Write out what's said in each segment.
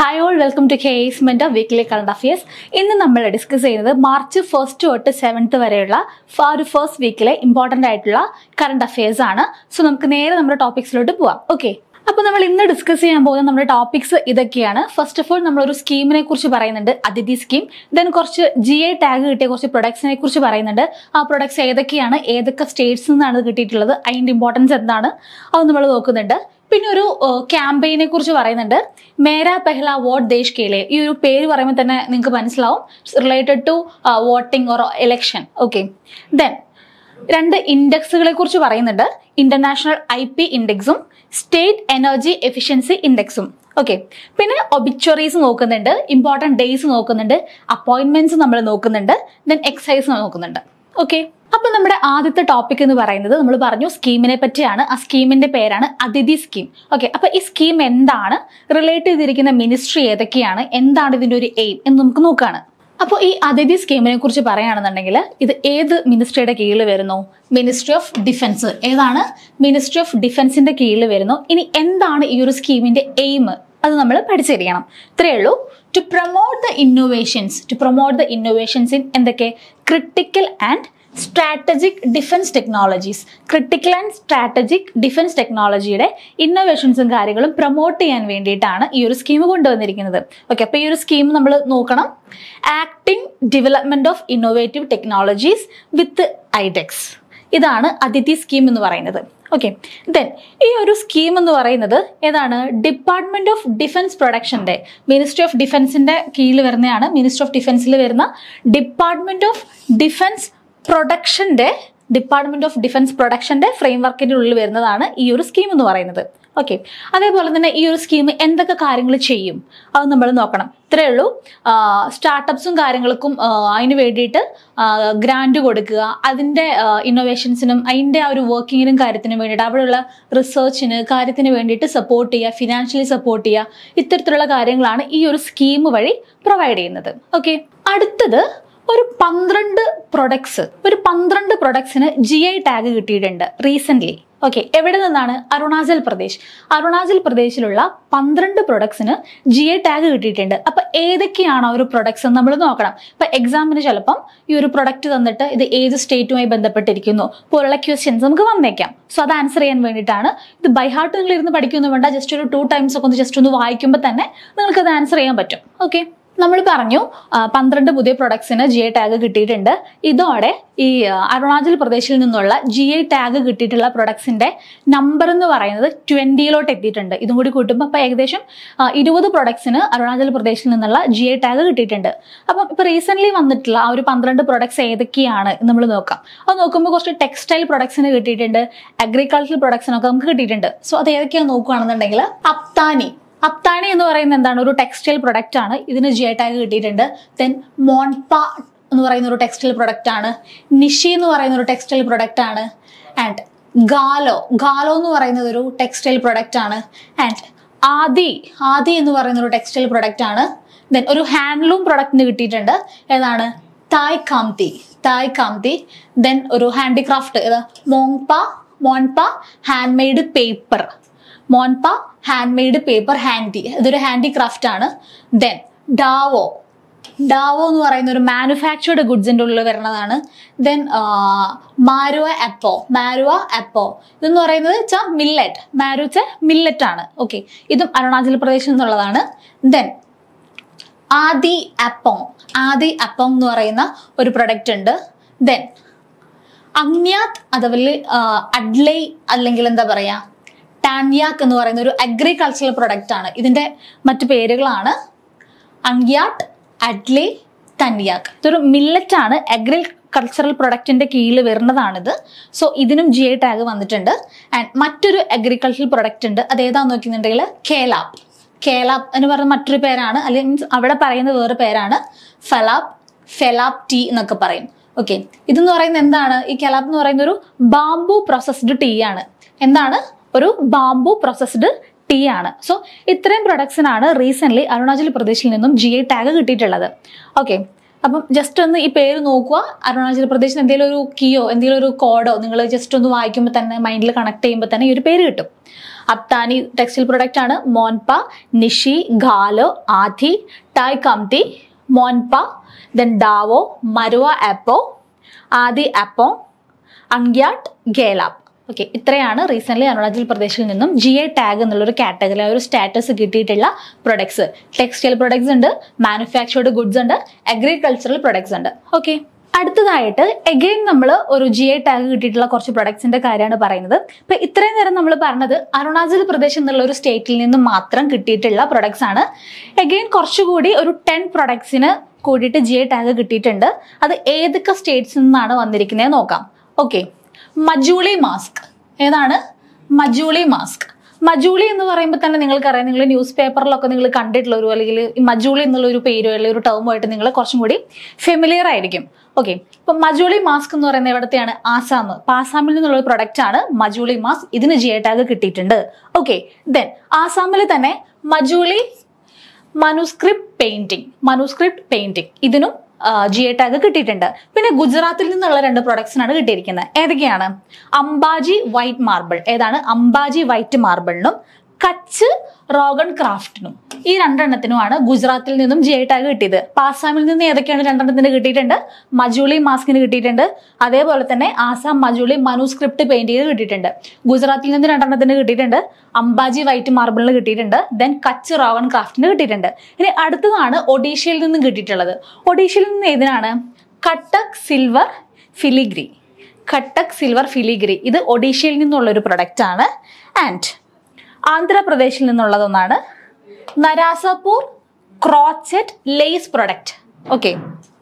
hi all welcome to കേസ് മെന്റ് weekly current affairs ഇന്ന് നമ്മൾ ഡിസ്കസ് ചെയ്യുന്നത് മാർച്ച് ഫസ്റ്റ് തൊട്ട് സെവൻത്ത് വരെയുള്ള ഫ- ഒരു ഫസ്റ്റ് വീക്കിലെ ഇമ്പോർട്ടൻ്റ് ആയിട്ടുള്ള കറണ്ട് അഫയേഴ്സ് ആണ് സോ നമുക്ക് നേരെ നമ്മുടെ ടോപ്പിക്സിലോട്ട് പോവാം ഓക്കെ അപ്പോൾ നമ്മൾ ഇന്ന് ഡിസ്കസ് ചെയ്യാൻ പോകുന്ന നമ്മുടെ ടോപ്പിക്സ് ഇതൊക്കെയാണ് ഫസ്റ്റ് ഓഫ് ഓൾ നമ്മൾ ഒരു സ്കീമിനെ കുറിച്ച് പറയുന്നുണ്ട് അതിഥി സ്കീം ദെൻ കുറച്ച് ജി ഐ ടാഗ് കിട്ടിയ കുറച്ച് പ്രൊഡക്ട്സിനെ കുറിച്ച് പറയുന്നുണ്ട് ആ പ്രൊഡക്ട്സ് ഏതൊക്കെയാണ് ഏതൊക്കെ സ്റ്റേറ്റ്സിൽ നിന്നാണ് ഇത് കിട്ടിയിട്ടുള്ളത് അതിൻ്റെ ഇമ്പോർട്ടൻസ് എന്താണ് അത് നമ്മൾ നോക്കുന്നുണ്ട് പിന്നെ ഒരു ക്യാമ്പയിനെ കുറിച്ച് പറയുന്നുണ്ട് മേരാ പെഹ്ല വോട്ട് ദേശ് കേലെ ഈ ഒരു പേര് പറയുമ്പോൾ തന്നെ നിങ്ങൾക്ക് മനസ്സിലാവും related to voting or election okay then രണ്ട് ഇൻഡെക്സുകളെ കുറിച്ച് പറയുന്നുണ്ട് ഇന്റർനാഷണൽ ഐ പി ഇൻഡെക്സും സ്റ്റേറ്റ് എനർജി എഫിഷ്യൻസി ഇൻഡെക്സും ഓക്കെ പിന്നെ ഒബിച്വറീസ് നോക്കുന്നുണ്ട് ഇമ്പോർട്ടൻറ്റ് ഡേയ്സ് നോക്കുന്നുണ്ട് അപ്പോയിന്റ്മെന്റ്സ് നമ്മൾ നോക്കുന്നുണ്ട് ദെൻ എക്സൈസ് നോക്കുന്നുണ്ട് ഓക്കെ അപ്പൊ നമ്മുടെ ആദ്യത്തെ ടോപ്പിക് എന്ന് പറയുന്നത് നമ്മൾ പറഞ്ഞു സ്കീമിനെ പറ്റിയാണ് ആ സ്കീമിന്റെ പേരാണ് അതിഥി സ്കീം ഓക്കെ അപ്പൊ ഈ സ്കീം എന്താണ് റിലേറ്റ് ചെയ്തിരിക്കുന്ന മിനിസ്ട്രി ഏതൊക്കെയാണ് എന്താണ് ഇതിന്റെ ഒരു എയിം എന്ന് നമുക്ക് നോക്കാണ് അപ്പോൾ ഈ അതിഥി സ്കീമിനെ കുറിച്ച് പറയുകയാണെന്നുണ്ടെങ്കിൽ ഇത് ഏത് മിനിസ്ട്രിയുടെ കീഴിൽ വരുന്നു മിനിസ്ട്രി ഓഫ് ഡിഫൻസ് ഏതാണ് മിനിസ്ട്രി ഓഫ് ഡിഫൻസിന്റെ കീഴിൽ വരുന്നു ഇനി എന്താണ് ഈ ഒരു സ്കീമിന്റെ എയിം അത് നമ്മൾ പഠിച്ചിരിക്കണം ഇത്രയേ ഉള്ളൂ to promote the innovations to promote the innovations in എന്തൊക്കെ critical and strategic defence technologies critical and strategic defence ടെക്നോളജിയുടെ ഇന്നോവേഷൻസും കാര്യങ്ങളും പ്രൊമോട്ട് ചെയ്യാൻ വേണ്ടിയിട്ടാണ് ഈ ഒരു സ്കീം കൊണ്ടുവന്നിരിക്കുന്നത് ഓക്കെ അപ്പോൾ ഈ ഒരു സ്കീം നമ്മൾ നോക്കണം acting development of innovative technologies with iDEX ഇതാണ് അതിഥി സ്കീം എന്ന് പറയുന്നത് ഓക്കെ ദെൻ ഈ ഒരു സ്കീം എന്ന് പറയുന്നത് ഏതാണ് ഡിപ്പാർട്ട്മെന്റ് ഓഫ് ഡിഫൻസ് പ്രൊഡക്ഷന്റെ മിനിസ്ട്രി ഓഫ് ഡിഫൻസിന്റെ കീഴിൽ വരുന്നതാണ് മിനിസ്ട്രി ഓഫ് ഡിഫൻസിൽ വരുന്ന ഡിപ്പാർട്ട്മെന്റ് ഓഫ് ഡിഫൻസ് പ്രൊഡക്ഷന്റെ ഡിപ്പാർട്ട്മെന്റ് ഓഫ് ഡിഫൻസ് പ്രൊഡക്ഷന്റെ ഫ്രെയിം വർക്കിന്റെ ഉള്ളിൽ വരുന്നതാണ് ഈ ഒരു സ്കീം എന്ന് പറയുന്നത് ഓക്കെ അതേപോലെ തന്നെ ഈ ഒരു സ്കീം എന്തൊക്കെ കാര്യങ്ങൾ ചെയ്യും അത് നമ്മൾ നോക്കണം ഇത്രയേ ഉള്ളൂ സ്റ്റാർട്ടപ്സും കാര്യങ്ങൾക്കും ആ, അതിന് വേണ്ടിയിട്ട് ഗ്രാൻഡ് കൊടുക്കുക അതിൻ്റെ ഇന്നോവേഷൻസിനും അതിൻ്റെ ആ ഒരു വർക്കിങ്ങിനും കാര്യത്തിനും വേണ്ടിയിട്ട് അവിടെയുള്ള റിസർച്ചിന് കാര്യത്തിന് വേണ്ടിയിട്ട് സപ്പോർട്ട് ചെയ്യുക ഫിനാൻഷ്യലി സപ്പോർട്ട് ചെയ്യുക ഇത്തരത്തിലുള്ള കാര്യങ്ങളാണ് ഈ ഒരു സ്കീം വഴി പ്രൊവൈഡ് ചെയ്യുന്നത് ഓക്കെ അടുത്തത് ഒരു പന്ത്രണ്ട് പ്രൊഡക്ട്സ് ഒരു പന്ത്രണ്ട് പ്രൊഡക്ട്സിന് ജി ഐ ടാഗ് കിട്ടിയിട്ടുണ്ട് റീസെന്റ് ഓക്കെ എവിടെ നിന്നാണ് അരുണാചൽ പ്രദേശ് അരുണാചൽ പ്രദേശിലുള്ള പന്ത്രണ്ട് പ്രൊഡക്ട്സിന് ജി ഐ ടാഗ് കിട്ടിയിട്ടുണ്ട് അപ്പൊ ഏതൊക്കെയാണ് ആ ഒരു പ്രൊഡക്ട്സ് എന്ന് നമ്മൾ നോക്കണം ഇപ്പൊ എക്സാമിന് ചിലപ്പം ഈ ഒരു പ്രൊഡക്റ്റ് തന്നിട്ട് ഇത് ഏത് സ്റ്റേറ്റുമായി ബന്ധപ്പെട്ടിരിക്കുന്നു പോലുള്ള ക്വസ്റ്റ്യൻസ് നമുക്ക് വന്നേക്കാം സോ അത് ആൻസർ ചെയ്യാൻ വേണ്ടിയിട്ടാണ് ഇത് ബൈ ഹാർട്ട് നിങ്ങൾ ഇരുന്ന് പഠിക്കൊന്നും വേണ്ട ജസ്റ്റ് ഒരു ടു ടൈംസ് ഒക്കെ ഒന്ന് ജസ്റ്റ് ഒന്ന് വായിക്കുമ്പോൾ തന്നെ നിങ്ങൾക്ക് അത് ആൻസർ ചെയ്യാൻ പറ്റും ഓക്കെ നമ്മൾ പറഞ്ഞു ആ, പന്ത്രണ്ട് പുതിയ പ്രൊഡക്ട്സിന് ജി ഐ ടാഗ് കിട്ടിയിട്ടുണ്ട് ഇതോടെ ഈ ആ, അരുണാചൽ പ്രദേശിൽ നിന്നുള്ള ജി ഐ ടാഗ് കിട്ടിയിട്ടുള്ള പ്രൊഡക്ട്സിന്റെ നമ്പർ എന്ന് പറയുന്നത് ട്വന്റിയിലോട്ട് എത്തിയിട്ടുണ്ട് ഇതും കൂടി കൂട്ടുമ്പോൾ അപ്പോൾ ഏകദേശം ആ, ഇരുപത് പ്രൊഡക്ട്സിന് അരുണാചൽ പ്രദേശിൽ നിന്നുള്ള ജി ഐ ടാഗ് കിട്ടിയിട്ടുണ്ട് അപ്പം ഇപ്പോൾ റീസെന്റ് വന്നിട്ടുള്ള ആ ഒരു പന്ത്രണ്ട് പ്രൊഡക്ട്സ് ഏതൊക്കെയാണ് എന്ന് നമ്മൾ നോക്കാം അത് നോക്കുമ്പോൾ കുറച്ച് ടെക്സ്റ്റൈൽ പ്രൊഡക്ട്സിന് കിട്ടിയിട്ടുണ്ട് അഗ്രികൾച്ചറൽ പ്രൊഡക്ട്സിനൊക്കെ നമുക്ക് കിട്ടിയിട്ടുണ്ട് സോ അത് ഏതൊക്കെയാണെന്ന് നോക്കുകയാണെന്നുണ്ടെങ്കിൽ അപ്താനി അപ്താനി എന്ന് പറയുന്നത് എന്താണ് ഒരു ടെക്സ്റ്റൈൽ പ്രൊഡക്റ്റ് ആണ് ഇതിന് ജി ഐ ടാഗ് കിട്ടിയിട്ടുണ്ട് ദെൻ മോൺപ എന്ന് പറയുന്ന ഒരു ടെക്സ്റ്റൈൽ പ്രൊഡക്റ്റ് ആണ് നിഷി എന്ന് പറയുന്ന ഒരു ടെക്സ്റ്റൈൽ പ്രൊഡക്റ്റ് ആണ് ആൻഡ് ഗാലോ ഗാലോ എന്ന് പറയുന്നത് ഒരു ടെക്സ്റ്റൈൽ പ്രൊഡക്റ്റ് ആണ് ആൻഡ് ആദി ആദി എന്ന് പറയുന്ന ഒരു ടെക്സ്റ്റൈൽ പ്രൊഡക്റ്റ് ആണ് ദെൻ ഒരു ഹാൻഡ്ലൂം പ്രൊഡക്റ്റിന് കിട്ടിയിട്ടുണ്ട് ഏതാണ് തായ് കാംതി തായ് കാംതി ദെൻ ഒരു ഹാൻഡിക്രാഫ്റ്റ് ഏതാ Monpa Monpa handmade paper Monpa handmade paper ഹാൻഡി ഇതൊരു ഹാൻഡിക്രാഫ്റ്റ് ആണ് ദെൻ ഡാവോ ഡാവോ എന്ന് പറയുന്ന ഒരു മാനുഫാക്ചേർഡ് ഗുഡ്സിൻ്റെ ഉള്ളിൽ വരുന്നതാണ് ദെൻ മാരുവ അപ്പോ മാരുവ അപ്പോ ഇതെന്ന് പറയുന്നത് വെച്ചാൽ മില്ലറ്റ് മാരു വെച്ചാൽ മില്ലറ്റ് ആണ് ഓക്കെ ഇതും അരുണാചൽ പ്രദേശിൽ നിന്നുള്ളതാണ് ദെൻ ആദി അപ്പോങ് ആദി അപ്പോങ് എന്ന് പറയുന്ന ഒരു പ്രൊഡക്റ്റ് ഉണ്ട് ദെൻ അഗ്ന്യാത് അതുപോലെ അഡ്ലൈ അല്ലെങ്കിൽ എന്താ പറയാ ടാൻയാക്ക് എന്ന് പറയുന്ന ഒരു അഗ്രികൾച്ചറൽ പ്രൊഡക്റ്റ് ആണ് ഇതിന്റെ മറ്റു പേരുകളാണ് അങ്യാട്ട് അഡ്ലി തൻയാക്ക് ഇതൊരു മില്ലറ്റ് ആണ് അഗ്രികൾച്ചറൽ പ്രൊഡക്റ്റിന്റെ കീഴിൽ വരുന്നതാണിത് സോ ഇതിനും ജി ഐ ടാഗ് വന്നിട്ടുണ്ട് ആൻഡ് മറ്റൊരു അഗ്രികൾച്ചറൽ പ്രൊഡക്റ്റ് ഉണ്ട് അത് ഏതാന്ന് നോക്കുന്നുണ്ടെങ്കിൽ കേലാപ്പ് കേലാപ്പ് എന്ന് പറയുന്ന മറ്റൊരു പേരാണ് അല്ലെങ്കിൽ മീൻസ് അവിടെ പറയുന്ന വേറെ പേരാണ് ഫലാപ്പ് ഫെലാപ്പ് ടീ എന്നൊക്കെ പറയും ഓക്കെ ഇതെന്ന് പറയുന്നത് എന്താണ് ഈ കെലാപ്പ് എന്ന് പറയുന്ന ഒരു ബാംബു പ്രോസസ്ഡ് ടീ ആണ് എന്താണ് ഒരു ബാംബു പ്രോസസ്ഡ് ടീ ആണ് സോ ഇത്രയും പ്രൊഡക്ട്സിനാണ് റീസെന്റ് അരുണാചൽ പ്രദേശിൽ നിന്നും ജി ഐ ടാഗ് കിട്ടിയിട്ടുള്ളത് ഓക്കെ അപ്പം ജസ്റ്റ് ഒന്ന് ഈ പേര് നോക്കുക അരുണാചൽ പ്രദേശിൽ എന്തെങ്കിലും ഒരു കീയോ എന്തെങ്കിലും ഒരു കോഡോ നിങ്ങൾ ജസ്റ്റ് ഒന്ന് വായിക്കുമ്പോൾ തന്നെ മൈൻഡിൽ കണക്ട് ചെയ്യുമ്പോൾ തന്നെ ഈ ഒരു പേര് കിട്ടും അപ്താനി ടെക്സ്റ്റൈൽ പ്രൊഡക്റ്റ് ആണ് മോൻപ നിഷി ഗാലോ ആധി ടായ് കംതി മോൻപ ദെൻ ഡാവോ മരുവ ആപ്പോ ആദി ആപ്പോ അങ്ക്യാട്ട് ഗേലാപ്പ് ഓക്കെ ഇത്രയാണ് റീസെന്റ് അരുണാചൽ പ്രദേശിൽ നിന്നും ജി എ ടാഗ് എന്നുള്ളൊരു കാറ്റഗറി ഒരു സ്റ്റാറ്റസ് കിട്ടിയിട്ടുള്ള പ്രൊഡക്ട്സ് ടെക്സ്റ്റൈൽ പ്രൊഡക്ട്സ് ഉണ്ട് മാനുഫാക്ചേർഡ് ഗുഡ്സ് ഉണ്ട് അഗ്രികൾച്ചറൽ പ്രൊഡക്ട്സ് ഉണ്ട് ഓക്കെ അടുത്തതായിട്ട് എഗെയിൻ നമ്മൾ ഒരു ജി ഐ ടാഗ് കിട്ടിയിട്ടുള്ള കുറച്ച് പ്രൊഡക്ട്സിന്റെ കാര്യമാണ് പറയുന്നത് ഇപ്പൊ ഇത്രയും നേരം നമ്മൾ പറഞ്ഞത് അരുണാചൽ പ്രദേശ് എന്നുള്ള ഒരു സ്റ്റേറ്റിൽ നിന്ന് മാത്രം കിട്ടിയിട്ടുള്ള പ്രൊഡക്ട്സ് ആണ് എഗെയിൻ കുറച്ചുകൂടി ഒരു ടെൻ പ്രൊഡക്ട്സിന് കൂടിയിട്ട് ജി ഐ ടാഗ് കിട്ടിയിട്ടുണ്ട് അത് ഏതൊക്കെ സ്റ്റേറ്റ്സിൽ നിന്നാണ് വന്നിരിക്കുന്നത് നോക്കാം ഓക്കെ മജൂളി മാസ്ക് ഏതാണ് മജൂളി മാസ്ക് മജൂളി എന്ന് പറയുമ്പോൾ തന്നെ നിങ്ങൾക്കറിയാം നിങ്ങൾ ന്യൂസ് പേപ്പറിലൊക്കെ നിങ്ങൾ കണ്ടിട്ടുള്ള ഒരു അല്ലെങ്കിൽ ഈ മജൂളി എന്നുള്ള ഒരു പേരോ അല്ലെങ്കിൽ ഒരു ടേമുമായിട്ട് നിങ്ങൾ കുറച്ചും കൂടി ഫെമിലിയർ ആയിരിക്കും ഓക്കെ ഇപ്പൊ മജൂളി മാസ്ക് എന്ന് പറയുന്നത് എവിടത്തെയാണ് ആസാം അപ്പൊ ആസാമിൽ നിന്നുള്ള ഒരു പ്രൊഡക്റ്റ് ആണ് മജൂളി മാസ്ക് ഇതിന് ജി ടാഗ് കിട്ടിയിട്ടുണ്ട് ഓക്കെ ദെൻ ആസാമിൽ തന്നെ Majuli manuscript painting manuscript painting ഇതിനും ജി എ ടാഗ് കിട്ടിയിട്ടുണ്ട് പിന്നെ ഗുജറാത്തിൽ നിന്നുള്ള രണ്ട് പ്രൊഡക്ട്സിനാണ് കിട്ടിയിരിക്കുന്നത് ഏതൊക്കെയാണ് അംബാജി വൈറ്റ് മാർബിൾ ഏതാണ് അംബാജി വൈറ്റ് മാർബിളിനും കച്ച് റോഗൺ ക്രാഫ്റ്റിനും ഈ രണ്ടെണ്ണത്തിനുമാണ് ഗുജറാത്തിൽ നിന്നും ജി ഐ ടാഗ് കിട്ടിയത് അപ്പൊ ആസാമിൽ നിന്ന് ഏതൊക്കെയാണ് രണ്ടെണ്ണത്തിന് കിട്ടിയിട്ടുണ്ട് മജൂളി മാസ്കിന് കിട്ടിയിട്ടുണ്ട് അതേപോലെ തന്നെ ആസാം മജൂളി മനുസ്ക്രിപ്റ്റ് പെയിന്റിംഗ് കിട്ടിയിട്ടുണ്ട് ഗുജറാത്തിൽ നിന്ന് രണ്ടെണ്ണത്തിന് കിട്ടിയിട്ടുണ്ട് അംബാജി വൈറ്റ് മാർബിളിന് കിട്ടിയിട്ടുണ്ട് ദെൻ കച്ച് റോഗൺ ക്രാഫ്റ്റിന് കിട്ടിയിട്ടുണ്ട് ഇനി അടുത്തതാണ് ഒഡീഷയിൽ നിന്നും കിട്ടിയിട്ടുള്ളത് ഒഡീഷയിൽ നിന്ന് ഏതിനാണ് Cuttack silver filigree Cuttack silver filigree ഇത് ഒഡീഷയിൽ നിന്നുള്ള ഒരു പ്രൊഡക്റ്റ് ആണ് ആൻഡ് ആന്ധ്രാപ്രദേശിൽ നിന്നുള്ളതൊന്നാണ് Narasapur crochet lace product okay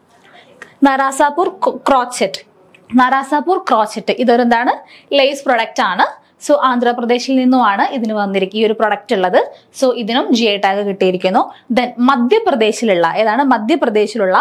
Narasapur crochet Narasapur crochet ഇതൊരു എന്താണ് ലേസ് പ്രൊഡക്റ്റ് ആണ് സോ ആന്ധ്രാപ്രദേശിൽ നിന്നുമാണ് ഇതിന് വന്നിരിക്കുക ഈ ഒരു പ്രൊഡക്റ്റ് ഉള്ളത് സോ ഇതിനും ജി ഐ ടാഗ് കിട്ടിയിരിക്കുന്നു ദെൻ മധ്യപ്രദേശിലുള്ള ഏതാണ് മധ്യപ്രദേശിലുള്ള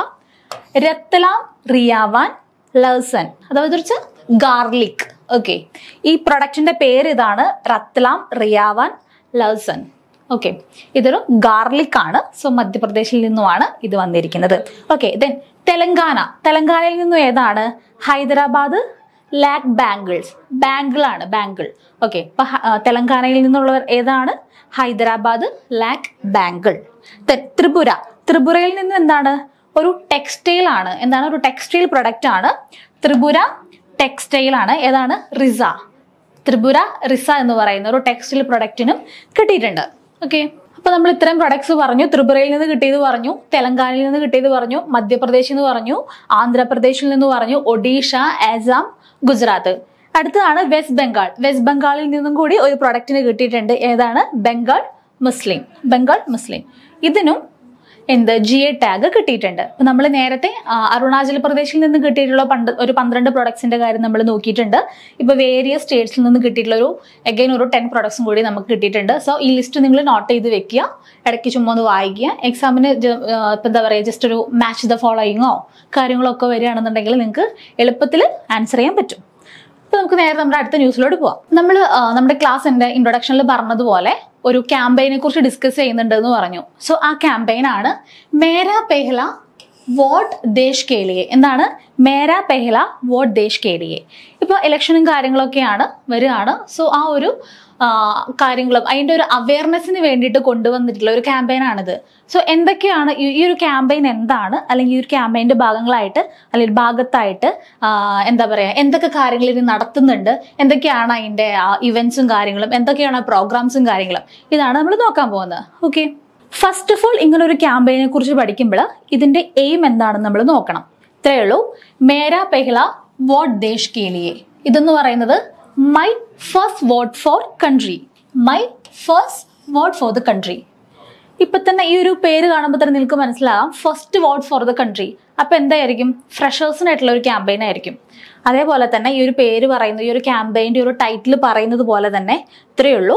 രത്തലാം റിയാവാൻ ലസൻ അതായത് കുറിച്ച് ഗാർലിക് ഓക്കെ ഈ പ്രൊഡക്റ്റിന്റെ പേര് ഇതാണ് റത്ലാം റിയാവാൻ ലസൻ ഓക്കെ ഇതൊരു ഗാർലിക് ആണ് സോ മധ്യപ്രദേശിൽ നിന്നുമാണ് ഇത് വന്നിരിക്കുന്നത് ഓക്കെ ദെൻ തെലങ്കാന തെലങ്കാനയിൽ നിന്നും ഏതാണ് ഹൈദരാബാദ് ലാക്ക് ബാംഗിൾസ് ബാംഗിൾ ആണ് ബാംഗിൾ ഓക്കെ ഇപ്പൊ ഹ- ആ, തെലങ്കാനയിൽ നിന്നുള്ളവർ ഏതാണ് Hyderabad lac bangle then Tripura ത്രിപുരയിൽ നിന്ന് എന്താണ് ഒരു ടെക്സ്റ്റൈൽ ആണ് എന്താണ് ഒരു ടെക്സ്റ്റൈൽ പ്രൊഡക്റ്റ് ആണ് ത്രിപുര ടെക്സ്റ്റൈൽ ആണ് ഏതാണ് റിസ ത്രിപുര റിസ എന്ന് പറയുന്ന ഒരു ടെക്സ്റ്റൈൽ പ്രൊഡക്റ്റിനും കിട്ടിയിട്ടുണ്ട് ഓക്കെ അപ്പൊ നമ്മൾ ഇത്രയും പ്രൊഡക്ട്സ് പറഞ്ഞു ത്രിപുരയിൽ നിന്ന് കിട്ടിയത് പറഞ്ഞു തെലങ്കാനയിൽ നിന്ന് കിട്ടിയത് പറഞ്ഞു മധ്യപ്രദേശിൽ നിന്ന് പറഞ്ഞു ആന്ധ്രാപ്രദേശിൽ നിന്ന് പറഞ്ഞു ഒഡീഷ ആസാം ഗുജറാത്ത് അടുത്തതാണ് വെസ്റ്റ് ബംഗാൾ വെസ്റ്റ് ബംഗാളിൽ നിന്നും കൂടി ഒരു പ്രൊഡക്റ്റിന് കിട്ടിയിട്ടുണ്ട് ഏതാണ് ബംഗാൾ മുസ്ലിം ബംഗാൾ മുസ്ലിം ഇതിനും എന്ത് ജി എ ടാഗ് കിട്ടിയിട്ടുണ്ട് അപ്പൊ നമ്മൾ നേരത്തെ ആ, അരുണാചൽ പ്രദേശിൽ നിന്ന് കിട്ടിയിട്ടുള്ള പണ്ട് ഒരു പന്ത്രണ്ട് പ്രൊഡക്ട്സിന്റെ കാര്യം നമ്മൾ നോക്കിയിട്ടുണ്ട് ഇപ്പൊ വേരിയസ് സ്റ്റേറ്റ്സിൽ നിന്ന് കിട്ടിയിട്ടുള്ള ഒരു അഗൈൻ ഒരു ടെൻ പ്രൊഡക്ട്സും കൂടി നമുക്ക് കിട്ടിയിട്ടുണ്ട് സോ ഈ ലിസ്റ്റ് നിങ്ങൾ നോട്ട് ചെയ്ത് വെക്കുക ഇടയ്ക്ക് ചുമ്മാ ഒന്ന് വായിക്കുക എക്സാമിന് ഇപ്പൊ എന്താ പറയുക ജസ്റ്റ് ഒരു മാച്ച് ദ ഫോളോയിങ്ങോ കാര്യങ്ങളോ ഒക്കെ വരികയാണെന്നുണ്ടെങ്കിൽ നിങ്ങൾക്ക് എളുപ്പത്തിൽ ആൻസർ ചെയ്യാൻ പറ്റും അപ്പൊ നമുക്ക് നേരെ നമ്മുടെ അടുത്ത ന്യൂസിലോട്ട് പോവാം നമ്മൾ നമ്മുടെ ക്ലാസ്സിന്റെ ഇൻട്രൊഡക്ഷനിൽ പറഞ്ഞതുപോലെ ഒരു ക്യാമ്പയിനെ കുറിച്ച് ഡിസ്കസ് ചെയ്യുന്നുണ്ട് എന്ന് പറഞ്ഞു സോ ആ ക്യാമ്പയിൻ ആണ് മേരാ പെഹ്ല വോട്ട് ദേശ് കേലിയെ എന്താണ് മേരാ പെഹ്ല വോട്ട് ദേശ് കേലിയെ ഇപ്പൊ ഇലക്ഷനും കാര്യങ്ങളൊക്കെയാണ് വരികയാണ് സോ ആ ഒരു ആ, കാര്യങ്ങളും അതിന്റെ ഒരു അവയർനെസ്സിന് വേണ്ടിയിട്ട് കൊണ്ടുവന്നിട്ടുള്ള ഒരു ക്യാമ്പയിനാണിത് സോ എന്തൊക്കെയാണ് ഈ ഈ ഒരു ക്യാമ്പയിൻ എന്താണ് അല്ലെങ്കിൽ ഈ ഒരു ക്യാമ്പയിന്റെ ഭാഗങ്ങളായിട്ട് അല്ലെങ്കിൽ ഭാഗത്തായിട്ട് ആ, എന്താ പറയാ എന്തൊക്കെ കാര്യങ്ങൾ ഇത് നടത്തുന്നുണ്ട് എന്തൊക്കെയാണ് അതിന്റെ ഇവന്റ്സും കാര്യങ്ങളും എന്തൊക്കെയാണ് പ്രോഗ്രാംസും കാര്യങ്ങളും ഇതാണ് നമ്മൾ നോക്കാൻ പോകുന്നത് ഓക്കെ ഫസ്റ്റ് ഓഫ് ഓൾ ഇങ്ങനെ ഒരു ക്യാമ്പയിനെ കുറിച്ച് പഠിക്കുമ്പോൾ ഇതിന്റെ എയിം എന്താണെന്ന് നമ്മൾ നോക്കണം ഇത്രയേ ഉള്ളൂ മേരാ പെഹ്ല വോട്ട് ദേശ് കേലിയെ ഇതെന്ന് പറയുന്നത് my first vote for country my first vote for the country ഇപ്പൊ തന്നെ ഈ ഒരു പേര് കാണുമ്പോൾ തന്നെ നിങ്ങൾക്ക് മനസ്സിലാകാം first vote for the country അപ്പൊ എന്തായിരിക്കും ഫ്രഷേഴ്സിനായിട്ടുള്ള ഒരു ക്യാമ്പയിൻ ആയിരിക്കും അതേപോലെ തന്നെ ഈ ഒരു പേര് പറയുന്ന ഈ ഒരു ക്യാമ്പയിൻ്റെ ഒരു ടൈറ്റിൽ പറയുന്നത് പോലെ തന്നെ ഇത്രയേ ഉള്ളൂ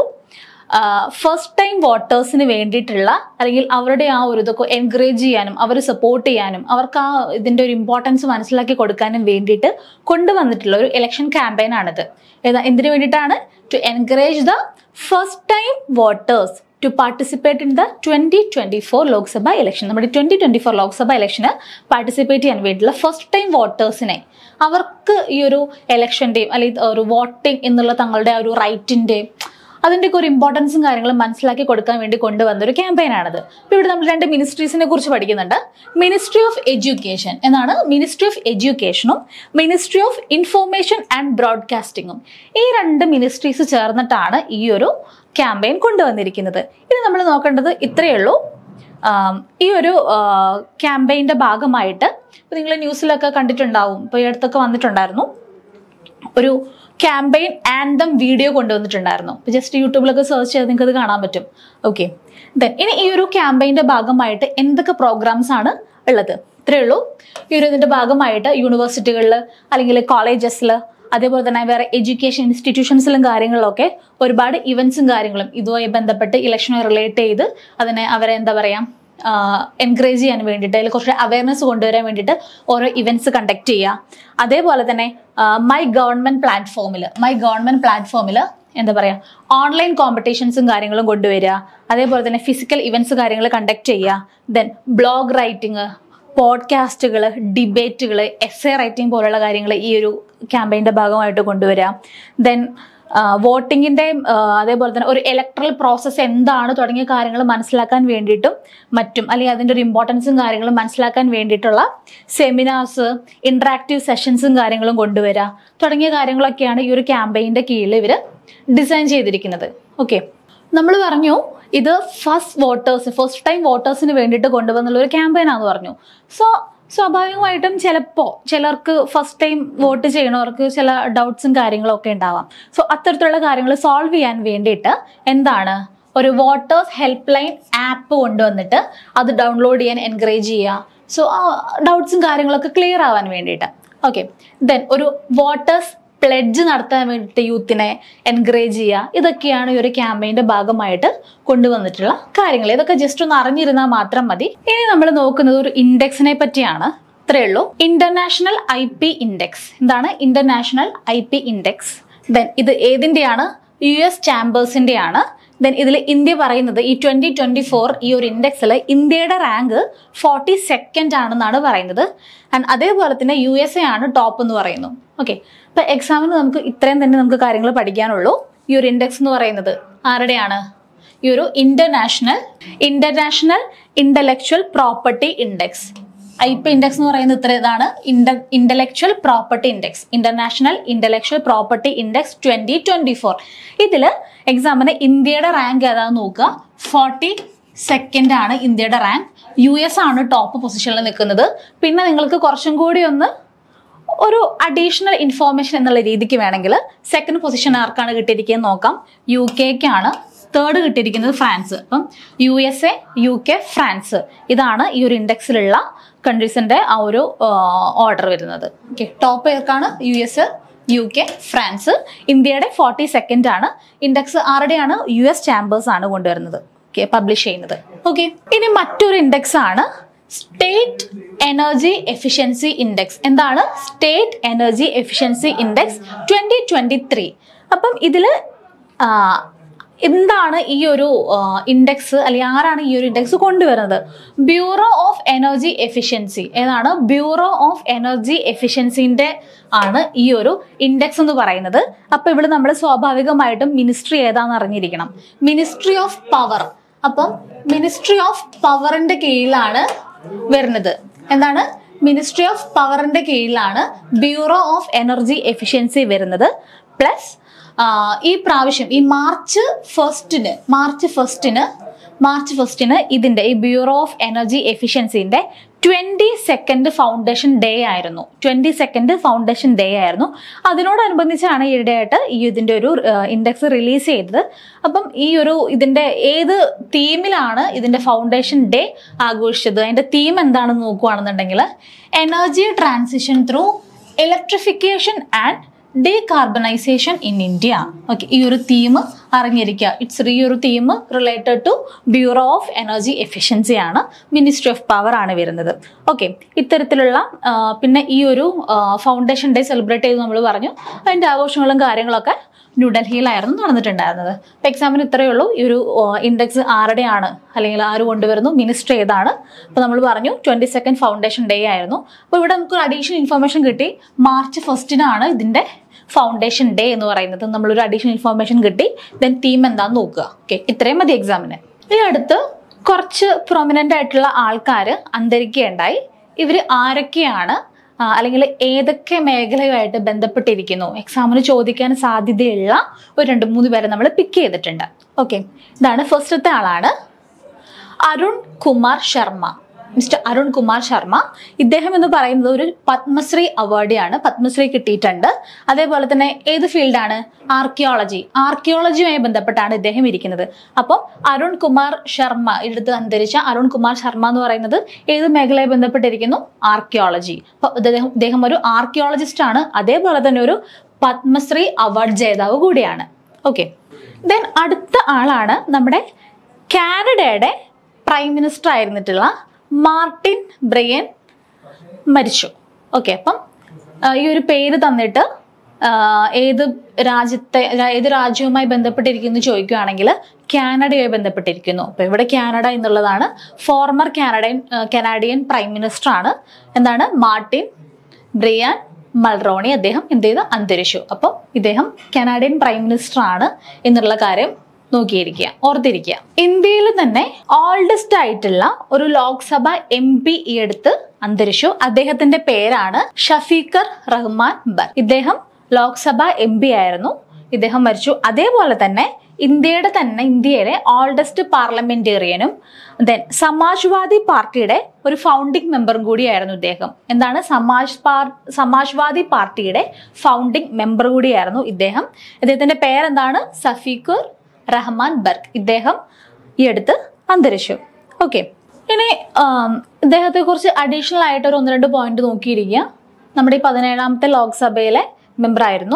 ഫസ്റ്റ് ടൈം വോട്ടേഴ്സിന് വേണ്ടിയിട്ടുള്ള അല്ലെങ്കിൽ അവരുടെ ആ ഒരു ഇതൊക്കെ എൻകറേജ് ചെയ്യാനും അവർ സപ്പോർട്ട് ചെയ്യാനും അവർക്ക് ആ ഇതിന്റെ ഒരു ഇമ്പോർട്ടൻസ് മനസ്സിലാക്കി കൊടുക്കാനും വേണ്ടിയിട്ട് കൊണ്ടുവന്നിട്ടുള്ള ഒരു ഇലക്ഷൻ ക്യാമ്പയിൻ ആണിത് ഏതാ എന്തിനു വേണ്ടിയിട്ടാണ് to encourage the first time voters to participate in the twenty twenty four Lok Sabha election നമ്മുടെ ട്വന്റി ട്വന്റി ഫോർ ലോക്സഭ ഇലക്ഷന് പാർട്ടിസിപ്പേറ്റ് ചെയ്യാൻ വേണ്ടിയിട്ടുള്ള ഫസ്റ്റ് ടൈം വോട്ടേഴ്സിനെ അവർക്ക് ഈ ഒരു ഇലക്ഷൻ്റെയും അല്ലെങ്കിൽ ഒരു വോട്ടിംഗ് എന്നുള്ള തങ്ങളുടെ ആ ഒരു റൈറ്റിൻ്റെയും അതിൻ്റെയൊക്കെ ഒരു ഇമ്പോർട്ടൻസും കാര്യങ്ങളും മനസ്സിലാക്കി കൊടുക്കാൻ വേണ്ടി കൊണ്ടുവന്ന ഒരു ക്യാമ്പയിനാണിത് ഇപ്പോൾ ഇവിടെ നമ്മൾ രണ്ട് മിനിസ്ട്രീസിനെ കുറിച്ച് പഠിക്കുന്നുണ്ട് മിനിസ്ട്രി ഓഫ് എഡ്യൂക്കേഷൻ എന്നാണ് മിനിസ്ട്രി ഓഫ് എഡ്യൂക്കേഷനും മിനിസ്ട്രി ഓഫ് ഇൻഫോർമേഷൻ ആൻഡ് ബ്രോഡ്കാസ്റ്റിംഗും ഈ രണ്ട് മിനിസ്ട്രീസ് ചേർന്നിട്ടാണ് ഈ ഒരു ക്യാമ്പയിൻ കൊണ്ടുവന്നിരിക്കുന്നത് ഇനി നമ്മൾ നോക്കേണ്ടത് ഇത്രയേ ഉള്ളൂ ആം, ഈ ഒരു ക്യാമ്പയിൻ്റെ ഭാഗമായിട്ട് ഇപ്പോൾ നിങ്ങൾ ന്യൂസിലൊക്കെ കണ്ടിട്ടുണ്ടാവും ഇപ്പോൾ ഈ അടുത്തൊക്കെ വന്നിട്ടുണ്ടായിരുന്നു ഒരു ക്യാമ്പയിൻ ആൻഡം വീഡിയോ കൊണ്ടുവന്നിട്ടുണ്ടായിരുന്നു ഇപ്പോൾ ജസ്റ്റ് യൂട്യൂബിലൊക്കെ സെർച്ച് ചെയ്ത് നിങ്ങൾക്ക് അത് കാണാൻ പറ്റും ഓക്കെ ദെൻ ഇനി ഈ ഒരു ക്യാമ്പയിൻ്റെ ഭാഗമായിട്ട് എന്തൊക്കെ പ്രോഗ്രാംസ് ആണ് ഉള്ളത് ഇത്രയേ ഉള്ളൂ ഈ ഒരു ഇതിൻ്റെ ഭാഗമായിട്ട് യൂണിവേഴ്സിറ്റികളിൽ അല്ലെങ്കിൽ കോളേജസിൽ അതേപോലെ തന്നെ വേറെ എഡ്യൂക്കേഷൻ ഇൻസ്റ്റിറ്റ്യൂഷൻസിലും കാര്യങ്ങളിലൊക്കെ ഒരുപാട് ഇവൻസും കാര്യങ്ങളും ഇതുമായി ബന്ധപ്പെട്ട് ഇലക്ഷനുമായി റിലേറ്റ് ചെയ്ത് അതിനെ അവരെ എന്താ പറയുക എൻകറേജ് ചെയ്യാൻ വേണ്ടിയിട്ട് അതിൽ കുറച്ച് അവയർനെസ് കൊണ്ടുവരാൻ വേണ്ടിയിട്ട് ഓരോ ഇവൻറ്റ്സ് കണ്ടക്ട് ചെയ്യുക അതേപോലെ തന്നെ മൈ ഗവൺമെൻറ് പ്ലാറ്റ്ഫോമിൽ മൈ ഗവൺമെൻറ് പ്ലാറ്റ്ഫോമിൽ എന്താ പറയുക ഓൺലൈൻ കോമ്പറ്റീഷൻസും കാര്യങ്ങളും കൊണ്ടുവരിക അതേപോലെ തന്നെ ഫിസിക്കൽ ഇവൻറ്റ്സ് കാര്യങ്ങൾ കണ്ടക്ട് ചെയ്യുക ദെൻ ബ്ലോഗ് റൈറ്റിംഗ് പോഡ്കാസ്റ്റുകൾ ഡിബേറ്റുകൾ എസ് എ റൈറ്റിംഗ് പോലുള്ള കാര്യങ്ങൾ ഈ ഒരു ക്യാമ്പയിൻ്റെ ഭാഗമായിട്ട് കൊണ്ടുവരിക ദെൻ വോട്ടിങ്ങിൻ്റെ അതേപോലെ തന്നെ ഒരു ഇലക്ട്രൽ പ്രോസസ്സ് എന്താണ് തുടങ്ങിയ കാര്യങ്ങൾ മനസ്സിലാക്കാൻ വേണ്ടിയിട്ടും മറ്റും അല്ലെങ്കിൽ അതിൻ്റെ ഒരു ഇമ്പോർട്ടൻസും കാര്യങ്ങളും മനസ്സിലാക്കാൻ വേണ്ടിയിട്ടുള്ള സെമിനാർസ് ഇൻട്രാക്റ്റീവ് സെഷൻസും കാര്യങ്ങളും കൊണ്ടുവരിക തുടങ്ങിയ കാര്യങ്ങളൊക്കെയാണ് ഈ ഒരു ക്യാമ്പയിൻ്റെ കീഴിൽ ഇവർ ഡിസൈൻ ചെയ്തിരിക്കുന്നത് ഓക്കെ നമ്മൾ പറഞ്ഞു ഇത് ഫസ്റ്റ് വോട്ടേഴ്സ് ഫസ്റ്റ് ടൈം വോട്ടേഴ്സിന് വേണ്ടിയിട്ട് കൊണ്ടുവന്നുള്ള ഒരു ക്യാമ്പയിനാന്ന് പറഞ്ഞു സോ സ്വാഭാവികമായിട്ടും ചിലപ്പോൾ ചിലർക്ക് ഫസ്റ്റ് ടൈം വോട്ട് ചെയ്യണവർക്ക് ചില ഡൗട്ട്സും കാര്യങ്ങളും ഒക്കെ ഉണ്ടാവാം സോ അത്തരത്തിലുള്ള കാര്യങ്ങൾ സോൾവ് ചെയ്യാൻ വേണ്ടിയിട്ട് എന്താണ് ഒരു വോട്ടേഴ്സ് ഹെൽപ്പ് ലൈൻ ആപ്പ് കൊണ്ടുവന്നിട്ട് അത് ഡൗൺലോഡ് ചെയ്യാൻ എൻകറേജ് ചെയ്യുക സോ ആ ഡൗട്ട്സും കാര്യങ്ങളൊക്കെ ക്ലിയർ ആവാൻ വേണ്ടിയിട്ട് ഓക്കെ ദെൻ ഒരു വോട്ടേഴ്സ് പ്ലെഡ്ജ് നടത്താൻ വേണ്ടിയിട്ട് യൂത്തിനെ എൻകറേജ് ചെയ്യുക ഇതൊക്കെയാണ് ഈ ഒരു ക്യാമ്പയിൻ്റെ ഭാഗമായിട്ട് കൊണ്ടുവന്നിട്ടുള്ള കാര്യങ്ങൾ ഇതൊക്കെ ജസ്റ്റ് ഒന്ന് അറിഞ്ഞിരുന്നാൽ മാത്രം മതി ഇനി നമ്മൾ നോക്കുന്നത് ഒരു ഇൻഡെക്സിനെ പറ്റിയാണ് ഇത്രയേ ഉള്ളൂ ഇന്റർനാഷണൽ ഐ പി ഇൻഡെക്സ് എന്താണ് international I P index then ഇത് ഏതിൻ്റെയാണ് യു എസ് ചാമ്പേഴ്സിൻ്റെയാണ് ദെൻ ഇതിൽ ഇന്ത്യ പറയുന്നത് ഈ ട്വന്റി ട്വന്റി ഫോർ ഈ ഒരു ഇൻഡെക്സിൽ ഇന്ത്യയുടെ റാങ്ക് ഫോർട്ടി സെക്കൻഡ് ആണെന്നാണ് പറയുന്നത് ആൻഡ് അതേപോലെ തന്നെ യു എസ് എ ആണ് ടോപ്പ് എന്ന് പറയുന്നു ഓക്കെ ഇപ്പൊ എക്സാമിന് നമുക്ക് ഇത്രയും തന്നെ നമുക്ക് കാര്യങ്ങൾ പഠിക്കാനുള്ളൂ ഈ ഒരു ഇൻഡെക്സ് എന്ന് പറയുന്നത് ആരുടെയാണ് ഈ ഒരു international international intellectual property index I P index എന്ന് പറയുന്നത് ഇത്ര ഇതാണ് intellectual property index international intellectual property index twenty twenty four ഇതിൽ എക്സാമിന് ഇന്ത്യയുടെ റാങ്ക് ഏതാന്ന് നോക്കുക ഫോർട്ടി സെക്കൻഡ് ആണ് ഇന്ത്യയുടെ റാങ്ക് യു എസ് ആണ് ടോപ്പ് പൊസിഷനിൽ നിൽക്കുന്നത് പിന്നെ നിങ്ങൾക്ക് കുറച്ചും കൂടി ഒന്ന് ഒരു അഡീഷണൽ ഇൻഫോർമേഷൻ എന്നുള്ള രീതിക്ക് വേണമെങ്കിൽ സെക്കൻഡ് പൊസിഷൻ ആർക്കാണ് കിട്ടിയിരിക്കുന്നത് നോക്കാം യു കെക്കാണ് തേർഡ് കിട്ടിയിരിക്കുന്നത് ഫ്രാൻസ് അപ്പം U S A U K France ഇതാണ് ഈ ഒരു ഇൻഡെക്സിലുള്ള കൺട്രീസിന്റെ ആ ഒരു ഓർഡർ വരുന്നത് ഓക്കെ ടോപ്പ് ഏർക്കാണ് U S U K France ഇന്ത്യയുടെ ഫോർട്ടി സെക്കൻഡ് ആണ് ഇൻഡെക്സ് ആരുടെയാണ് യു എസ് ചാമ്പേഴ്സ് ആണ് കൊണ്ടുവരുന്നത് ഓക്കെ പബ്ലിഷ് ചെയ്യുന്നത് ഓക്കെ ഇനി മറ്റൊരു ഇൻഡെക്സ് ആണ് സ്റ്റേറ്റ് എനർജി എഫിഷ്യൻസി ഇൻഡെക്സ് എന്താണ് state energy efficiency index twenty twenty three അപ്പം ഇതിൽ എന്താണ് ഈ ഒരു ഇൻഡെക്സ് അല്ലെങ്കിൽ ആരാണ് ഈ ഒരു ഇൻഡെക്സ് കൊണ്ടുവരുന്നത് ബ്യൂറോ ഓഫ് എനർജി എഫിഷ്യൻസി ഏതാണ് ബ്യൂറോ ഓഫ് എനർജി എഫിഷ്യൻസിന്റെ ആണ് ഈ ഒരു ഇൻഡെക്സ് എന്ന് പറയുന്നത് അപ്പൊ ഇവിടെ നമ്മൾ സ്വാഭാവികമായിട്ടും മിനിസ്ട്രി ഏതാന്ന് അറിഞ്ഞിരിക്കണം മിനിസ്ട്രി ഓഫ് പവർ അപ്പം മിനിസ്ട്രി ഓഫ് പവറിന്റെ കീഴിലാണ് വരുന്നത് എന്താണ് മിനിസ്ട്രി ഓഫ് പവറിന്റെ കീഴിലാണ് ബ്യൂറോ ഓഫ് എനർജി എഫിഷ്യൻസി വരുന്നത് പ്ലസ് ഈ പ്രാവശ്യം ഈ മാർച്ച് ഫസ്റ്റിന് മാർച്ച് ഫസ്റ്റിന് മാർച്ച് ഫസ്റ്റിന് ഇതിന്റെ ഈ ബ്യൂറോ ഓഫ് എനർജി എഫിഷ്യൻസിന്റെ ട്വന്റി സെക്കൻഡ് ഫൗണ്ടേഷൻ ഡേ ആയിരുന്നു ട്വന്റി സെക്കൻഡ് ഫൗണ്ടേഷൻ ഡേ ആയിരുന്നു അതിനോടനുബന്ധിച്ചാണ് ഈയിടെയായിട്ട് ഈ ഇതിന്റെ ഒരു ഇൻഡെക്സ് റിലീസ് ചെയ്തത് അപ്പം ഈ ഒരു ഇതിന്റെ ഏത് തീമിലാണ് ഇതിന്റെ ഫൗണ്ടേഷൻ ഡേ ആഘോഷിച്ചത് അതിന്റെ തീം എന്താണെന്ന് നോക്കുകയാണെന്നുണ്ടെങ്കിൽ energy transition through electrification and decarbonisation in India okay ഈ ഒരു തീം അറിഞ്ഞിരിക്കുക ഇറ്റ്സ് ഈ ഒരു theme related to bureau of energy efficiency ആണ് മിനിസ്ട്രി ഓഫ് പവർ ആണ് വരുന്നത് ഓക്കെ ഇത്തരത്തിലുള്ള ആ, പിന്നെ ഈ ഒരു ഫൗണ്ടേഷൻ ഡേ സെലിബ്രേറ്റ് ചെയ്ത് നമ്മൾ പറഞ്ഞു അതിൻ്റെ ആഘോഷങ്ങളും കാര്യങ്ങളൊക്കെ ന്യൂഡൽഹിയിലായിരുന്നു നടന്നിട്ടുണ്ടായിരുന്നത് അപ്പോൾ എക്സാമിന് ഇത്രയേ ഉള്ളൂ ഈ ഒരു ഇൻഡെക്സ് ആരുടെയാണ് അല്ലെങ്കിൽ ആര് കൊണ്ടുവരുന്നു മിനിസ്റ്റർ ഏതാണ് അപ്പോൾ നമ്മൾ പറഞ്ഞു ട്വൻറ്റി സെക്കൻഡ് ഫൗണ്ടേഷൻ ഡേ ആയിരുന്നു അപ്പോൾ ഇവിടെ നമുക്ക് ഒരു അഡീഷണൽ ഇൻഫർമേഷൻ കിട്ടി മാർച്ച് ഫസ്റ്റിനാണ് ഇതിൻ്റെ ഫൗണ്ടേഷൻ ഡേ എന്ന് പറയുന്നത് നമ്മളൊരു അഡീഷണൽ ഇൻഫോർമേഷൻ കിട്ടി ദെൻ തീം എന്താന്ന് നോക്കുക ഓക്കെ ഇത്രയും മതി എക്സാമിന് ഇനി അടുത്ത് കുറച്ച് പ്രൊമിനൻ്റ് ആയിട്ടുള്ള ആൾക്കാർ അന്തരിക്കുകയുണ്ടായി ഇവർ ആരൊക്കെയാണ് ആ, അല്ലെങ്കിൽ ഏതൊക്കെ മേഖലയുമായിട്ട് ബന്ധപ്പെട്ടിരിക്കുന്നു എക്സാമിന് ചോദിക്കാൻ സാധ്യതയുള്ള ഒരു രണ്ട് മൂന്ന് പേരെ നമ്മൾ പിക്ക് ചെയ്തിട്ടുണ്ട് ഓക്കെ ഇതാണ് ഫസ്റ്റത്തെ ആളാണ് അരുൺ കുമാർ ശർമ്മ മിസ്റ്റർ അരുൺ കുമാർ ശർമ്മ ഇദ്ദേഹം എന്ന് പറയുന്നത് ഒരു പത്മശ്രീ അവാർഡിയാണ് പത്മശ്രീ കിട്ടിയിട്ടുണ്ട് അതേപോലെ തന്നെ ഏത് ഫീൽഡാണ് ആർക്കിയോളജി ആർക്കിയോളജിയുമായി ബന്ധപ്പെട്ടാണ് ഇദ്ദേഹം ഇരിക്കുന്നത് അപ്പം അരുൺ കുമാർ ശർമ്മ എടുത്ത് അന്തരിച്ച അരുൺ കുമാർ ശർമ്മ എന്ന് പറയുന്നത് ഏത് മേഖലയെ ബന്ധപ്പെട്ടിരിക്കുന്നു ആർക്കിയോളജി അപ്പൊ ഇദ്ദേഹം ഇദ്ദേഹം ഒരു ആർക്കിയോളജിസ്റ്റ് ആണ് അതേപോലെ തന്നെ ഒരു പത്മശ്രീ അവാർഡ് ജേതാവ് കൂടിയാണ് ഓക്കെ ദെൻ അടുത്ത ആളാണ് നമ്മുടെ കാനഡയുടെ പ്രൈം മിനിസ്റ്റർ ആയിരുന്നിട്ടുള്ള മാർട്ടിൻ ബ്രെയൻ മരിച്ചു ഓക്കെ അപ്പം ആ, ഈ ഒരു പേര് തന്നിട്ട് ആ, ഏത് രാജ്യത്തെ രാ- ഏത് രാജ്യവുമായി ബന്ധപ്പെട്ടിരിക്കുന്നു ചോദിക്കുകയാണെങ്കിൽ കാനഡയുമായി ബന്ധപ്പെട്ടിരിക്കുന്നു അപ്പൊ ഇവിടെ കാനഡ എന്നുള്ളതാണ് former Canadian Canadian prime minister ആണ് എന്താണ് മാർട്ടിൻ ബ്രിയാൻ മൾറോണി അദ്ദേഹം എന്ത് ചെയ്തു അന്തരിച്ചു അപ്പം ഇദ്ദേഹം കനാഡിയൻ പ്രൈം മിനിസ്റ്റർ ആണ് എന്നുള്ള കാര്യം നോക്കിയിരിക്കുക ഓർത്തിരിക്കുക ഇന്ത്യയിൽ തന്നെ ഓൾഡസ്റ്റ് ആയിട്ടുള്ള ഒരു ലോക്സഭ എം പി ഈ അടുത്ത് അന്തരിച്ചു അദ്ദേഹത്തിന്റെ പേരാണ് ഷഫീഖർ റഹ്മാൻ ബർ ഇദ്ദേഹം ലോക്സഭ എം പി ആയിരുന്നു ഇദ്ദേഹം മരിച്ചു അതേപോലെ തന്നെ ഇന്ത്യയുടെ തന്നെ ഇന്ത്യയിലെ ഓൾഡസ്റ്റ് പാർലമെന്റേറിയനും ദെൻ സമാജ്വാദി പാർട്ടിയുടെ ഒരു ഫൗണ്ടിങ് മെമ്പറും കൂടിയായിരുന്നു ഇദ്ദേഹം എന്താണ് സമാജ് പാർ സമാജ്വാദി പാർട്ടിയുടെ ഫൗണ്ടിങ് മെമ്പർ കൂടിയായിരുന്നു ഇദ്ദേഹം ഇദ്ദേഹത്തിന്റെ പേരെന്താണ് സഫീഖുർ റഹ്മാൻ ബർഗ് ഇദ്ദേഹം ഈ അടുത്ത് അന്തരിച്ചു ഓക്കെ ഇനി ആം, ഇദ്ദേഹത്തെ കുറിച്ച് അഡീഷണൽ ആയിട്ട് ഒരു ഒന്ന് രണ്ട് പോയിന്റ് നോക്കിയിരിക്കുക നമ്മുടെ ഈ പതിനേഴാമത്തെ ലോക്സഭയിലെ മെമ്പർ ആയിരുന്നു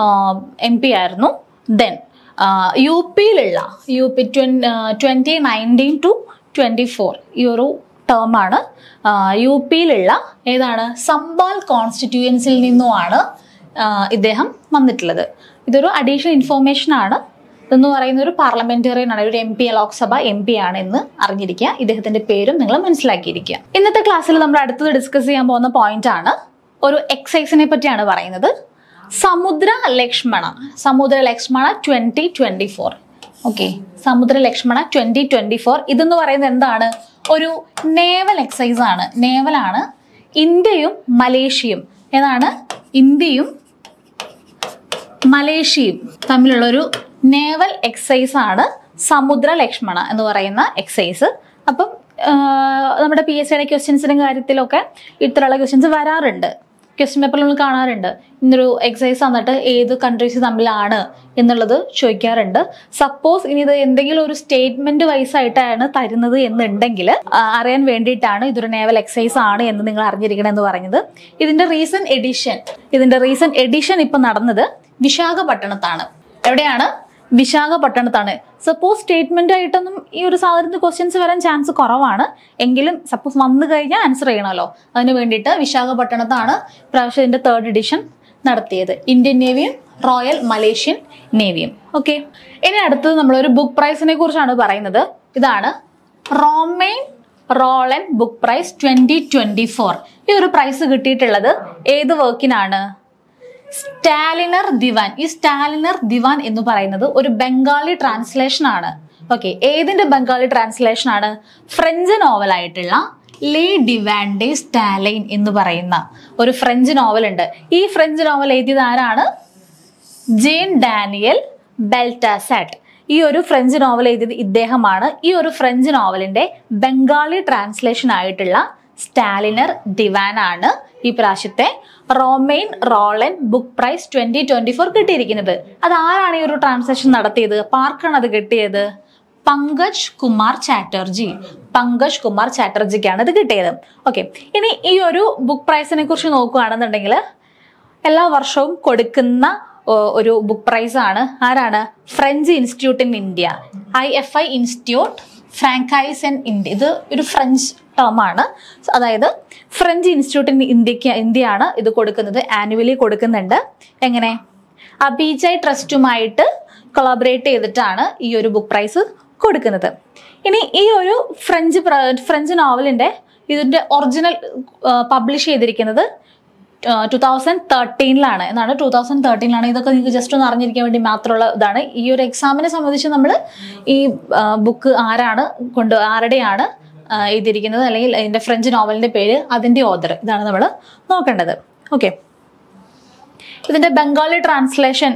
എം പി ആയിരുന്നു ദെൻ യു പിയിലുള്ള U P twenty nineteen to twenty four ഈ ഒരു ടേമാണ് യു പിയിലുള്ള ഏതാണ് സംബാൽ കോൺസ്റ്റിറ്റ്യൂവൻസിൽ നിന്നുമാണ് ആ, ഇദ്ദേഹം വന്നിട്ടുള്ളത് ഇതൊരു അഡീഷണൽ ഇൻഫോർമേഷൻ ആണ് ഇതെന്ന് പറയുന്ന ഒരു പാർലമെന്റേറിയൻ ആണ് ഒരു M P Lok Sabha M P ആണ് എന്ന് അറിഞ്ഞിരിക്കുക ഇദ്ദേഹത്തിന്റെ പേരും നിങ്ങൾ മനസ്സിലാക്കിയിരിക്കുക ഇന്നത്തെ ക്ലാസ്സിൽ നമ്മൾ അടുത്തത് ഡിസ്കസ് ചെയ്യാൻ പോകുന്ന പോയിന്റ് ആണ് ഒരു എക്സസൈസിനെ പറ്റിയാണ് പറയുന്നത് Samudra Laksamana Samudra Laksamana twenty twenty four okay Samudra Laksamana twenty twenty four ഇതെന്ന് പറയുന്നത് എന്താണ് ഒരു നേവൽ എക്സസൈസ് ആണ് നേവലാണ് ഇന്ത്യയും മലേഷ്യയും ഏതാണ് ഇന്ത്യയും മലേഷ്യയും തമ്മിലുള്ള ഒരു നേവൽ എക്സസൈസ് ആണ് സമുദ്ര ലക്ഷ്മണ എന്ന് പറയുന്ന എക്സസൈസ് അപ്പം ആ, നമ്മുടെ പി എസ് സിയുടെ ക്വസ്റ്റ്യൻസിനും കാര്യത്തിലൊക്കെ ഇത്തരമുള്ള ക്വസ്റ്റ്യൻസ് വരാറുണ്ട് ക്വസ്റ്റ്യൻ പേപ്പറിൽ നമ്മൾ കാണാറുണ്ട് ഇന്നൊരു എക്സസൈസ് തന്നിട്ട് ഏത് കൺട്രീസ് തമ്മിലാണ് എന്നുള്ളത് ചോദിക്കാറുണ്ട് സപ്പോസ് ഇനി ഇത് എന്തെങ്കിലും ഒരു സ്റ്റേറ്റ്മെന്റ് വൈസ് ആയിട്ടാണ് തരുന്നത് എന്നുണ്ടെങ്കിൽ ആ, അറിയാൻ വേണ്ടിയിട്ടാണ് ഇതൊരു നേവൽ എക്സസൈസ് ആണ് എന്ന് നിങ്ങൾ അറിഞ്ഞിരിക്കണം എന്ന് പറഞ്ഞത് ഇതിന്റെ റീസൺ എഡിഷൻ ഇതിന്റെ റീസൺ എഡിഷൻ ഇപ്പൊ നടന്നത് വിശാഖപട്ടണത്താണ് എവിടെയാണ് വിശാഖപട്ടണത്താണ് സപ്പോസ് സ്റ്റേറ്റ്മെന്റ് ആയിട്ടൊന്നും ഈ ഒരു സാധനത്തിന് ക്വസ്റ്റ്യൻസ് വരാൻ ചാൻസ് കുറവാണ് എങ്കിലും സപ്പോസ് വന്നു കഴിഞ്ഞാൽ ആൻസർ ചെയ്യണമല്ലോ അതിന് വേണ്ടിയിട്ട് വിശാഖപട്ടണത്താണ് പ്രാവശ്യം ഇതിന്റെ തേർഡ് എഡിഷൻ നടത്തിയത് ഇന്ത്യൻ നേവിയും റോയൽ മലേഷ്യൻ നേവിയും ഓക്കെ ഇനി അടുത്തത് നമ്മളൊരു ബുക്ക് പ്രൈസിനെ കുറിച്ചാണ് പറയുന്നത് ഇതാണ് Romain Rolland book prize twenty twenty four ഈ ഒരു പ്രൈസ് കിട്ടിയിട്ടുള്ളത് ഏത് വർക്കിനാണ് സ്റ്റാലിനർ ദിവാൻ ഈ സ്റ്റാലിനർ ദിവാൻ എന്ന് പറയുന്നത് ഒരു ബംഗാളി ട്രാൻസ്ലേഷൻ ആണ് ഓക്കെ ഏതിന്റെ ബംഗാളി ട്രാൻസ്ലേഷൻ ആണ് ഫ്രഞ്ച് നോവൽ ആയിട്ടുള്ള ലേ ഡിവാൻഡെ സ്റ്റാലൈൻ എന്ന് പറയുന്ന ഒരു ഫ്രഞ്ച് നോവൽ ഉണ്ട് ഈ ഫ്രഞ്ച് നോവൽ എഴുതിയത് ആരാണ് ജെയിൻ ഡാനിയൽ ബെൽറ്റാസാറ്റ് ഈ ഒരു ഫ്രഞ്ച് നോവൽ എഴുതിയത് ഇദ്ദേഹമാണ് ഈ ഒരു ഫ്രഞ്ച് നോവലിന്റെ ബംഗാളി ട്രാൻസ്ലേഷൻ ആയിട്ടുള്ള സ്റ്റാലിനർ ദിവാൻ ആണ് ഈ പ്രാവശ്യത്തെ Romain Rolland book prize twenty twenty four കിട്ടിയിരിക്കുന്നത് അത് ആരാണ് ഈ ഒരു ട്രാൻസാക്ഷൻ നടത്തിയത് പാർക്കാണ് അത് കിട്ടിയത് പങ്കജ് കുമാർ ചാറ്റർജി പങ്കജ് കുമാർ ചാറ്റർജിക്കാണ് ഇത് കിട്ടിയത് ഓക്കെ ഇനി ഈ ഒരു ബുക്ക് പ്രൈസിനെ കുറിച്ച് നോക്കുകയാണെന്നുണ്ടെങ്കിൽ എല്ലാ വർഷവും കൊടുക്കുന്ന ഓ, ഒരു ബുക്ക് പ്രൈസ് ആണ് ആരാണ് French institute in India I F I institute Francais in India ഇത് ഒരു ഫ്രഞ്ച് ടേം ആണ് അതായത് ഫ്രഞ്ച് ഇൻസ്റ്റിറ്റ്യൂട്ട് ഇൻ ഇന്ത്യക്ക് ഇന്ത്യയാണ് ഇത് കൊടുക്കുന്നത് ആനുവലി കൊടുക്കുന്നുണ്ട് എങ്ങനെ അബീജയ് ട്രസ്റ്റുമായിട്ട് കൊളാബറേറ്റ് ചെയ്തിട്ടാണ് ഈ ഒരു ബുക്ക് പ്രൈസ് കൊടുക്കുന്നത് ഇനി ഈ ഒരു ഫ്രഞ്ച് പ്ര- ഫ്രഞ്ച് നോവലിന്റെ ഇതിന്റെ ഒറിജിനൽ പബ്ലിഷ് ചെയ്തിരിക്കുന്നത് ടു തൗസൻഡ് തേർട്ടീനിലാണ് എന്നാണ് ടു തൗസൻഡ് തേർട്ടീനിലാണ് ഇതൊക്കെ നിങ്ങൾക്ക് ജസ്റ്റ് ഒന്ന് അറിഞ്ഞിരിക്കാൻ വേണ്ടി മാത്രമുള്ള ഇതാണ് ഈ ഒരു എക്സാമിനെ സംബന്ധിച്ച് നമ്മൾ ഈ ബുക്ക് ആരാണ് കൊണ്ട് ആരുടെയാണ് ആ, എഴുതിയിരിക്കുന്നത് അല്ലെങ്കിൽ അതിൻ്റെ ഫ്രഞ്ച് നോവലിൻ്റെ പേര് അതിൻ്റെ ഓദർ ഇതാണ് നമ്മൾ നോക്കേണ്ടത് ഓക്കെ ഇതിന്റെ ബംഗാളി ട്രാൻസ്ലേഷൻ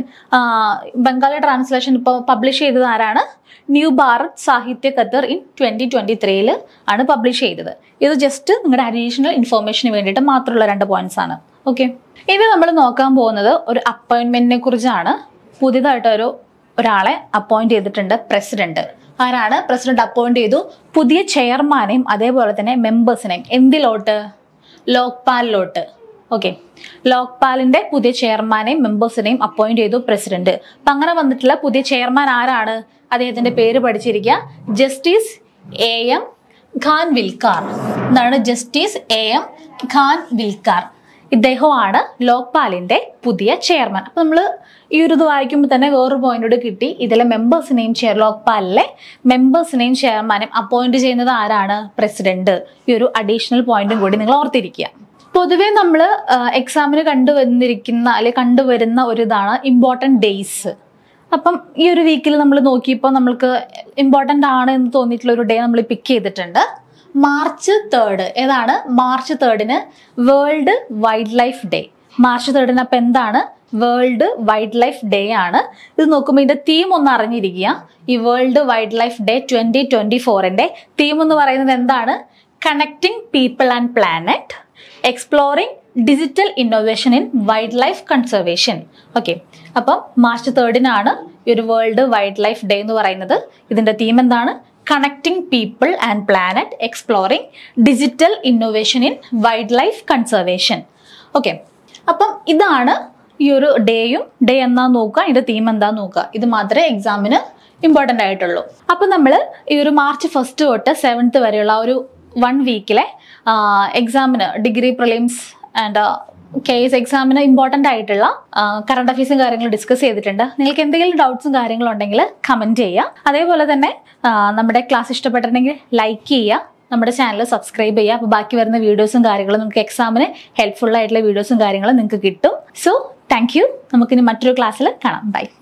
ബംഗാളി ട്രാൻസ്ലേഷൻ ഇപ്പോൾ പബ്ലിഷ് ചെയ്തത് ആരാണ് ന്യൂ ഭാരത് സാഹിത്യ ഖത്തർ ഇൻ ട്വന്റി ട്വന്റി ത്രീയിൽ ആണ് പബ്ലിഷ് ചെയ്തത് ഇത് ജസ്റ്റ് നിങ്ങളുടെ അഡീഷണൽ ഇൻഫോർമേഷന് വേണ്ടിയിട്ട് മാത്രമുള്ള രണ്ട് പോയിന്റ്സ് ആണ് ഓക്കെ ഇനി നമ്മൾ നോക്കാൻ പോകുന്നത് ഒരു അപ്പോയിന്റ്മെന്റിനെ കുറിച്ചാണ് പുതിയതായിട്ട് ഒരു ഒരാളെ അപ്പോയിന്റ് ചെയ്തിട്ടുണ്ട് പ്രസിഡന്റ് ആരാണ് പ്രസിഡന്റ് അപ്പോയിന്റ് ചെയ്തു പുതിയ ചെയർമാനെയും അതേപോലെ തന്നെ മെമ്പേഴ്സിനെയും എന്തിലോട്ട് ലോക്പാലിലോട്ട് ഓക്കെ ലോക്പാലിന്റെ പുതിയ ചെയർമാനെയും മെമ്പേഴ്സിനെയും അപ്പോയിന്റ് ചെയ്തു പ്രസിഡന്റ് അപ്പൊ അങ്ങനെ വന്നിട്ടുള്ള പുതിയ ചെയർമാൻ ആരാണ് അദ്ദേഹത്തിന്റെ പേര് പഠിച്ചിരിക്കുക justice A M Khanwilkar എന്താണ് justice A M Khanwilkar ഇദ്ദേഹമാണ് ലോക്പാലിന്റെ പുതിയ ചെയർമാൻ അപ്പൊ നമ്മൾ ഈ ഒരു ഇത് വായിക്കുമ്പോൾ തന്നെ വേറൊരു പോയിന്റോട് കിട്ടി ഇതിലെ മെമ്പേഴ്സിനെയും ചെയർ ലോക്പാലിലെ മെമ്പേഴ്സിനെയും ചെയർമാനും അപ്പോയിന്റ് ചെയ്യുന്നത് ആരാണ് പ്രസിഡന്റ് ഈ ഒരു അഡീഷണൽ പോയിന്റും കൂടി നിങ്ങൾ ഓർത്തിരിക്കുക പൊതുവെ നമ്മൾ എക്സാമിന് കണ്ടുവന്നിരിക്കുന്ന അല്ലെങ്കിൽ കണ്ടുവരുന്ന ഒരു ഇതാണ് ഇമ്പോർട്ടൻറ്റ് ഡേയ്സ് അപ്പം ഈ ഒരു വീക്കിൽ നമ്മൾ നോക്കിയപ്പോൾ നമ്മൾക്ക് ഇമ്പോർട്ടൻ്റ് ആണ് എന്ന് തോന്നിയിട്ടുള്ള ഒരു ഡേ നമ്മൾ പിക്ക് ചെയ്തിട്ടുണ്ട് മാർച്ച് തേർഡ് ഏതാണ് മാർച്ച് തേർഡിന് world wildlife day March തേർഡിന് അപ്പം എന്താണ് വേൾഡ് വൈൽഡ് ലൈഫ് ഡേ ആണ് ഇത് നോക്കുമ്പോൾ ഇതിന്റെ തീം ഒന്ന് അറിഞ്ഞിരിക്കുക ഈ world wildlife day twenty twenty ഫോറിന്റെ തീം എന്ന് പറയുന്നത് എന്താണ് connecting people and planet exploring digital innovation in wildlife conservation okay അപ്പം മാർച്ച് തേർഡിനാണ് ഈ ഒരു വേൾഡ് വൈൽഡ് ലൈഫ് ഡേ എന്ന് പറയുന്നത് ഇതിന്റെ തീം എന്താണ് connecting people and planet exploring digital innovation in wildlife conservation okay അപ്പം ഇതാണ് ഈ ഒരു ഡേയും ഡേ എന്നാ നോക്കുക ഇതിന്റെ തീം എന്താ നോക്കുക ഇത് മാത്രമേ എക്സാമിന് ഇമ്പോർട്ടൻ്റ് ആയിട്ടുള്ളൂ അപ്പം നമ്മൾ ഈ ഒരു മാർച്ച് ഫസ്റ്റ് തൊട്ട് സെവൻത്ത് വരെയുള്ള ആ ഒരു വൺ വീക്കിലെ എക്സാമിന് degree prelims and K S എക്സാമിന് ഇമ്പോർട്ടൻ്റ് ആയിട്ടുള്ള കറണ്ട് അഫയേഴ്സും കാര്യങ്ങളും ഡിസ്കസ് ചെയ്തിട്ടുണ്ട് നിങ്ങൾക്ക് എന്തെങ്കിലും ഡൗട്ട്സും കാര്യങ്ങളും ഉണ്ടെങ്കിൽ കമൻറ്റ് ചെയ്യുക അതേപോലെ തന്നെ ആ, നമ്മുടെ ക്ലാസ് ഇഷ്ടപ്പെട്ടിട്ടുണ്ടെങ്കിൽ ലൈക്ക് ചെയ്യുക നമ്മുടെ ചാനൽ സബ്സ്ക്രൈബ് ചെയ്യുക അപ്പോൾ ബാക്കി വരുന്ന വീഡിയോസും കാര്യങ്ങളും നിങ്ങൾക്ക് എക്സാമിന് ഹെൽപ്ഫുൾ ആയിട്ടുള്ള വീഡിയോസും കാര്യങ്ങളും നിങ്ങൾക്ക് കിട്ടും സോ താങ്ക് യു നമുക്കിനി മറ്റൊരു ക്ലാസ്സിൽ കാണാം ബൈ